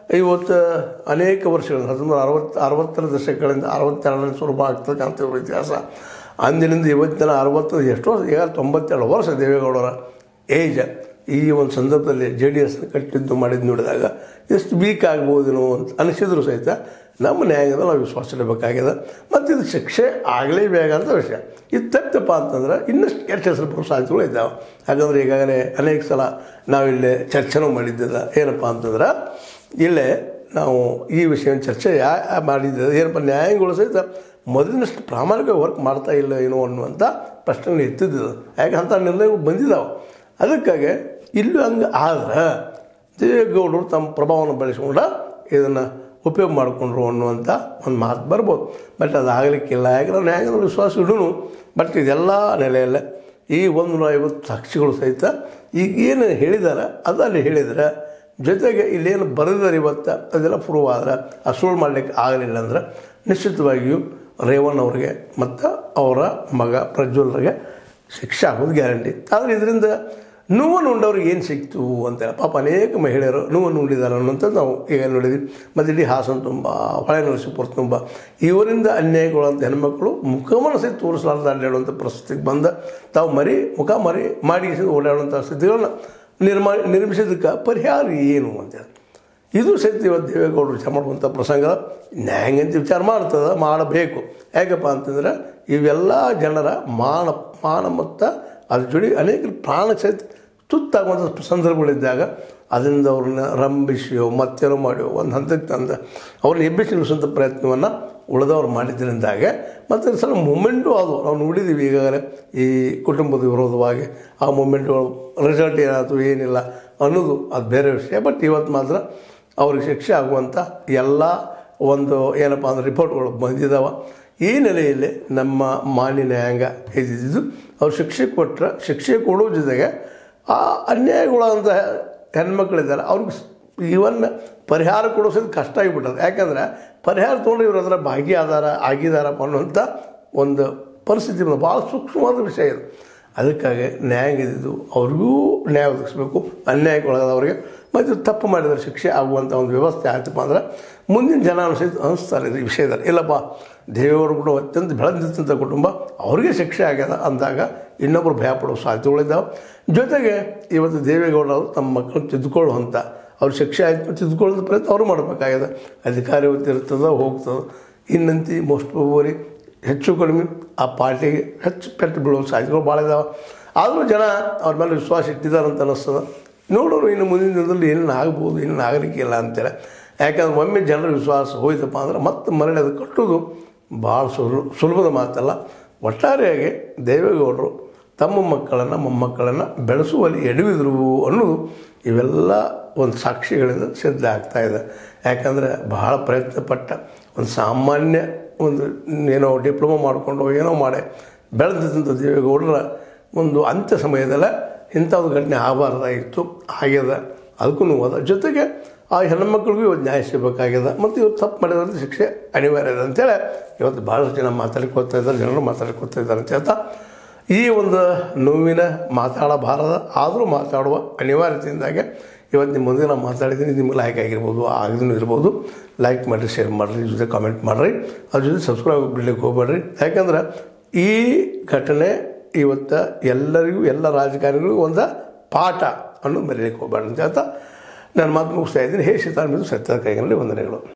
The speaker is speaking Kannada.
ಇವತ್ತು ಅನೇಕ ವರ್ಷಗಳಿಂದ ಹತ್ತೊಂಬತ್ತು ಅರವತ್ತು ಅರವತ್ತರ ದಶಕಗಳಿಂದ ಅರವತ್ತೆರಡರಲ್ಲಿ ಶುರು ಆಗ್ತಕ್ಕಂಥ ಇವ್ರ ಇತಿಹಾಸ ಅಂದಿನಿಂದ ಇವತ್ತಿನ ಅರವತ್ತು ಎಷ್ಟೋ ಈಗ ತೊಂಬತ್ತೆರಡು ವರ್ಷ ದೇವೇಗೌಡರ ಏಜ್ ಈ ಒಂದು ಸಂದರ್ಭದಲ್ಲಿ ಜೆ ಡಿ ಎಸ್ನ ಕಟ್ಟಿದ್ದು ಮಾಡಿದ್ದು ನೋಡಿದಾಗ ಎಷ್ಟು ವೀಕ್ ಆಗ್ಬೋದೇನೋ ಅಂತ ಅನಿಸಿದ್ರು ಸಹಿತ ನಮ್ಮ ನ್ಯಾಯಾಂಗದ ನಾವು ವಿಶ್ವಾಸ ಇಡಬೇಕಾಗಿದೆ ಮತ್ತು ಇದು ಶಿಕ್ಷೆ ಆಗಲೇಬೇಕಾದಂಥ ವಿಷಯ ಇದು ತಪ್ಪಪ್ಪ ಅಂತಂದ್ರೆ ಇನ್ನಷ್ಟು ಕೆಟ್ಟ ಹೆಸರು ಬರೋ ಸಾಧ್ಯತೆಗಳು ಇದ್ದಾವೆ ಯಾಕಂದರೆ ಈಗಾಗಲೇ ಅನೇಕ ಸಲ ನಾವಿಲ್ಲೇ ಚರ್ಚೆನೂ ಮಾಡಿದ್ದದ ಏನಪ್ಪ ಅಂತಂದ್ರೆ ಇಲ್ಲೇ ನಾವು ಈ ವಿಷಯ ಚರ್ಚೆ ಯಾ ಮಾಡಿದ್ದೆ ಏನಪ್ಪ ನ್ಯಾಯಾಂಗಗಳು ಸಹಿತ ಮೊದಲಿನಷ್ಟು ಪ್ರಾಮಾಣಿಕ ವರ್ಕ್ ಮಾಡ್ತಾ ಇಲ್ಲ ಏನೋ ಅನ್ನುವಂಥ ಪ್ರಶ್ನೆ ಎತ್ತಿದ್ದು ಯಾಕೆ ಅಂಥ ನಿರ್ಣಯಗಳು ಬಂದಿದ್ದಾವೆ ಅದಕ್ಕಾಗಿ ಇಲ್ಲೂ ಹಂಗೆ ಆದ್ರೆ ದೇವೇಗೌಡರು ತಮ್ಮ ಪ್ರಭಾವವನ್ನು ಬಳಸ್ಕೊಂಡ ಇದನ್ನು ಉಪಯೋಗ ಮಾಡಿಕೊಂಡ್ರು ಅನ್ನುವಂಥ ಒಂದು ಮಾತು ಬರ್ಬೋದು ಬಟ್ ಅದು ಆಗಲಿಕ್ಕಿಲ್ಲ ಯಾಕಂದ್ರೆ ನ್ಯಾಯಾಂಗದ ವಿಶ್ವಾಸ ಇಡೋನು ಬಟ್ ಇದೆಲ್ಲ ನೆಲೆಯಲ್ಲೇ ಈ ಒಂದು ನೂರ ಐವತ್ತು ಸಾಕ್ಷಿಗಳು ಸಹಿತ ಈಗ ಏನು ಹೇಳಿದಾರೆ ಅದು ಅಲ್ಲಿ ಹೇಳಿದ್ರೆ ಜೊತೆಗೆ ಇಲ್ಲೇನು ಬರೆದಾರೆ ಇವತ್ತು ಅದೆಲ್ಲ ಪ್ರೂವ್ ಆದ್ರೆ ಆ ಸುಳ್ಳು ಮಾಡಲಿಕ್ಕೆ ಆಗಲಿಲ್ಲ ಅಂದ್ರೆ ನಿಶ್ಚಿತವಾಗಿಯೂ ರೇವಣ್ಣ ಅವ್ರಿಗೆ ಮತ್ತು ಅವರ ಮಗ ಪ್ರಜ್ವಲ್ರಿಗೆ ಶಿಕ್ಷೆ ಆಗೋದು ಗ್ಯಾರಂಟಿ ಆದರೆ ಇದರಿಂದ ನೋವನ್ನು ಉಂಡವ್ರಿಗೆ ಏನು ಸಿಕ್ತು ಅಂತೇಳಿ ಪಾಪ ಅನೇಕ ಮಹಿಳೆಯರು ನೋವನ್ನು ಉಂಡಿದ್ದಾರೆ ಅನ್ನೋಂಥದ್ದು ನಾವು ಈಗ ನೋಡಿದ್ವಿ ಮತ್ತು ಇಡೀ ಹಾಸನ ತುಂಬ ಹೊಳೆ ನರಸೀಪುರ ತುಂಬ ಇವರಿಂದ ಅನ್ಯಾಯಗೊಳ್ಳುವಂಥ ಹೆಣ್ಮಕ್ಳು ಮುಖವನ್ನು ಸಹಿತ ತೋರಿಸಲಾರ್ದು ಅಡ್ಡಾಡುವಂಥ ಪರಿಸ್ಥಿತಿಗೆ ಬಂದ ತಾವು ಮರಿ ಮುಖ ಮರಿ ಮಾಡಿ ಓಡಾಡುವಂಥ ಸ್ಥಿತಿಗಳನ್ನ ನಿರ್ಮಾಣ ನಿರ್ಮಿಸಿದ್ದಕ್ಕೆ ಪರಿಹಾರ ಏನು ಅಂತೇಳಿ ಇದು ಸಹಿತ ಇವತ್ತು ದೇವೇಗೌಡರು ವಿಚಾರ ಮಾಡುವಂಥ ಪ್ರಸಂಗ ನ್ಯಾಯಾಂಗ ಅಂತ ವಿಚಾರ ಮಾಡ್ತದೆ ಮಾಡಬೇಕು ಯಾಕಪ್ಪ ಅಂತಂದ್ರೆ ಇವೆಲ್ಲ ಜನರ ಮಾನ ಮಾನ ಮತ್ತು ಅದ್ರ ಜೋಡಿ ಅನೇಕ ಪ್ರಾಣ ಸಹಿತ ತುತ್ತಾಗುವಂಥ ಸಂದರ್ಭಗಳಿದ್ದಾಗ ಅದರಿಂದ ಅವ್ರನ್ನ ರಂಭಿಸಿಯೋ ಮತ್ತೇನೋ ಮಾಡಿಯೋ ಒಂದು ಹಂತಕ್ಕೆ ತಂದು ಅವ್ರನ್ನ ಎಬ್ಬಿಸಿ ನಿಲ್ಲಿಸುವಂಥ ಪ್ರಯತ್ನವನ್ನು ಉಳಿದವ್ರು ಮಾಡಿದ್ರಿಂದಾಗ ಮತ್ತು ಸಲ ಮೂಮೆಂಟು ಅದು ನಾವು ನೋಡಿದ್ದೀವಿ ಈಗಾಗಲೇ ಈ ಕುಟುಂಬದ ವಿರೋಧವಾಗಿ ಆ ಮೂಮೆಂಟ್ಗಳು ರಿಸಲ್ಟ್ ಏನಾಯ್ತು ಏನಿಲ್ಲ ಅನ್ನೋದು ಅದು ಬೇರೆ ವಿಷಯ ಬಟ್ ಇವತ್ತು ಮಾತ್ರ ಅವ್ರಿಗೆ ಶಿಕ್ಷೆ ಆಗುವಂಥ ಎಲ್ಲ ಒಂದು ಏನಪ್ಪ ಅಂದ್ರೆ ರಿಪೋರ್ಟ್ಗಳು ಬಂದಿದ್ದಾವೆ ಈ ನೆಲೆಯಲ್ಲಿ ನಮ್ಮ ಮಾನ್ಯ ನ್ಯಾಯಾಂಗ ಇದ್ದಿದ್ದು ಅವ್ರು ಶಿಕ್ಷೆ ಕೊಟ್ಟರೆ ಶಿಕ್ಷೆ ಕೊಡೋ ಜೊತೆಗೆ ಆ ಅನ್ಯಾಯಗಳಂಥ ಹೆಣ್ಮಕ್ಳಿದ್ದಾರೆ ಅವ್ರಿಗೆ ಇವನ್ ಪರಿಹಾರ ಕೊಡಿಸೋದು ಕಷ್ಟ ಆಗಿಬಿಟ್ಟದೆ ಯಾಕಂದ್ರೆ ಪರಿಹಾರ ತೊಗೊಂಡು ಇವ್ರು ಅದರ ಭಾಗಿಯಾದಾರ ಆಗಿದಾರಪ್ಪ ಅನ್ನುವಂಥ ಒಂದು ಪರಿಸ್ಥಿತಿ ಬಂದ ಭಾಳ ಸೂಕ್ಷ್ಮವಾದ ವಿಷಯ ಇದು ಅದಕ್ಕಾಗಿ ನ್ಯಾಯ ಇದ್ದಿದ್ದು ಅವ್ರಿಗೂ ನ್ಯಾಯ ಒದಗಿಸ್ಬೇಕು ಅನ್ಯಾಯಕ್ಕೊಳಗಾದವ್ರಿಗೆ ಮತ್ತು ತಪ್ಪು ಮಾಡಿದರೆ ಶಿಕ್ಷೆ ಆಗುವಂಥ ಒಂದು ವ್ಯವಸ್ಥೆ ಆಯ್ತಪ್ಪ ಅಂದ್ರೆ ಮುಂದಿನ ಜನ ಅನಿಸಿದ್ದು ಅನಿಸ್ತಾರೆ ಈ ವಿಷಯದಲ್ಲಿ ಇಲ್ಲಪ್ಪ ದೇವರು ಕೂಡ ಅತ್ಯಂತ ಬೆಳೆದಿದ್ದಂಥ ಕುಟುಂಬ ಅವ್ರಿಗೆ ಶಿಕ್ಷೆ ಆಗ್ಯದ ಅಂದಾಗ ಇನ್ನೊಬ್ಬರು ಭಯ ಪಡೋ ಸಾಧ್ಯತೆಗಳಿದ್ದಾವೆ ಜೊತೆಗೆ ಇವತ್ತು ದೇವೇಗೌಡರು ತಮ್ಮ ಮಕ್ಕಳನ್ನು ತಿದ್ದುಕೊಳ್ಳುವಂಥ ಅವ್ರ ಶಿಕ್ಷೆ ಆಯ್ತು ತಿದ್ದುಕೊಳ್ಳೋದು ಪ್ರಯತ್ನ ಅವರು ಮಾಡಬೇಕಾಗಿದೆ ಅಧಿಕಾರಿ ಇರ್ತದೆ ಹೋಗ್ತದೆ ಇನ್ನಂತಿ ಮೋಸ್ಟ್ ಓವರಿ ಹೆಚ್ಚು ಕಡಿಮೆ ಆ ಪಾರ್ಟಿಗೆ ಹೆಚ್ಚು ಪೆಟ್ಟು ಬೀಳುವ ಸಾಧ್ಯತೆಗಳು ಭಾಳ ಇದಾವೆ ಆದರೂ ಜನ ಅವ್ರ ಮೇಲೆ ವಿಶ್ವಾಸ ಇಟ್ಟಿದ್ದಾರೆ ಅಂತ ಅನ್ನಿಸ್ತದೆ ನೋಡೋರು ಇನ್ನು ಮುಂದಿನ ದಿನದಲ್ಲಿ ಏನೇನು ಆಗ್ಬೋದು ಏನೇನು ಆಗಲಿಕ್ಕಿಲ್ಲ ಅಂತೇಳಿ ಯಾಕಂದ್ರೆ ಒಮ್ಮೆ ಜನರ ವಿಶ್ವಾಸ ಹೋಯ್ತಪ್ಪ ಅಂದ್ರೆ ಮತ್ತೆ ಮರಳಿ ಅದು ಕಟ್ಟೋದು ಭಾಳ ಸುಲ ಸುಲಭದ ಮಾತಲ್ಲ ಒಟ್ಟಾರೆಯಾಗಿ ದೇವೇಗೌಡರು ತಮ್ಮ ಮಕ್ಕಳನ್ನು ಮೊಮ್ಮಕ್ಕಳನ್ನು ಬೆಳೆಸುವಲ್ಲಿ ಎಡವಿದ್ರು ಅನ್ನೋದು ಇವೆಲ್ಲ ಒಂದು ಸಾಕ್ಷಿಗಳಿಂದ ಸಿದ್ಧ ಆಗ್ತಾ ಇದೆ ಯಾಕಂದರೆ ಬಹಳ ಪ್ರಯತ್ನಪಟ್ಟ ಒಂದು ಸಾಮಾನ್ಯ ಒಂದು ಏನೋ ಡಿಪ್ಲೊಮಾ ಮಾಡಿಕೊಂಡು ಏನೋ ಮಾಡಿ ಬೆಳೆದಂಥ ದೇವೇಗೌಡರ ಒಂದು ಅಂತ್ಯ ಸಮಯದಲ್ಲೇ ಇಂಥ ಒಂದು ಘಟನೆ ಆಗಬಾರ್ದಾಗಿತ್ತು ಆಗ್ಯದ ಅದಕ್ಕೂ ಅದ ಜೊತೆಗೆ ಆ ಹೆಣ್ಮಕ್ಳಿಗೂ ಇವತ್ತು ನ್ಯಾಯ ಸಿಗಬೇಕಾಗ್ಯದ ಮತ್ತು ಇವತ್ತು ತಪ್ಪು ಮಾಡಿದ್ರೆ ಶಿಕ್ಷೆ ಅನಿವಾರ್ಯ ಇದೆ ಅಂತೇಳಿ ಇವತ್ತು ಭಾಳಷ್ಟು ಜನ ಮಾತಾಡ್ಕೊತಾ ಇದ್ದಾರೆ ಜನರು ಮಾತಾಡ್ಕೊತಾ ಇದ್ದಾರೆ ಅಂತ ಹೇಳ್ತಾ ಈ ಒಂದು ನೋವಿನ ಮಾತಾಡಬಾರದ ಆದರೂ ಮಾತಾಡುವ ಅನಿವಾರ್ಯತೆಯಿಂದಾಗೆ ಇವತ್ತು ನಿಮ್ಮ ಮುಂದೆ ನಾನು ಮಾತಾಡಿದ್ದೀನಿ ನಿಮ್ಗೆ ಲೈಕ್ ಆಗಿರ್ಬೋದು ಆಗದೂ ಇರ್ಬೋದು ಲೈಕ್ ಮಾಡಿರಿ ಶೇರ್ ಮಾಡಿರಿ ಜೊತೆ ಕಾಮೆಂಟ್ ಮಾಡಿರಿ ಅದ್ರ ಜೊತೆ ಸಬ್ಸ್ಕ್ರೈಬ್ ಬಿಡ್ಲಿಕ್ಕೆ ಹೋಗ್ಬೇಡ್ರಿ ಯಾಕಂದ್ರೆ ಈ ಘಟನೆ ಇವತ್ತು ಎಲ್ಲರಿಗೂ ಎಲ್ಲ ರಾಜಕಾರಣಿಗಳಿಗೂ ಒಂದು ಪಾಠ ಅನ್ನೋದು ಮರೀಲಿಕ್ಕೆ ಹೋಗ್ಬೇಡ್ರಿ ಅಂತ ಹೇಳ್ತಾ ನಾನು ಮಾತು ಮುಗಿಸ್ತಾ ಇದ್ದೀನಿ ಹೇ ಸೀತಾರಾಮ ಸತ್ಯದ ಕೈಗಳಲ್ಲಿ ವಂದನೆಗಳು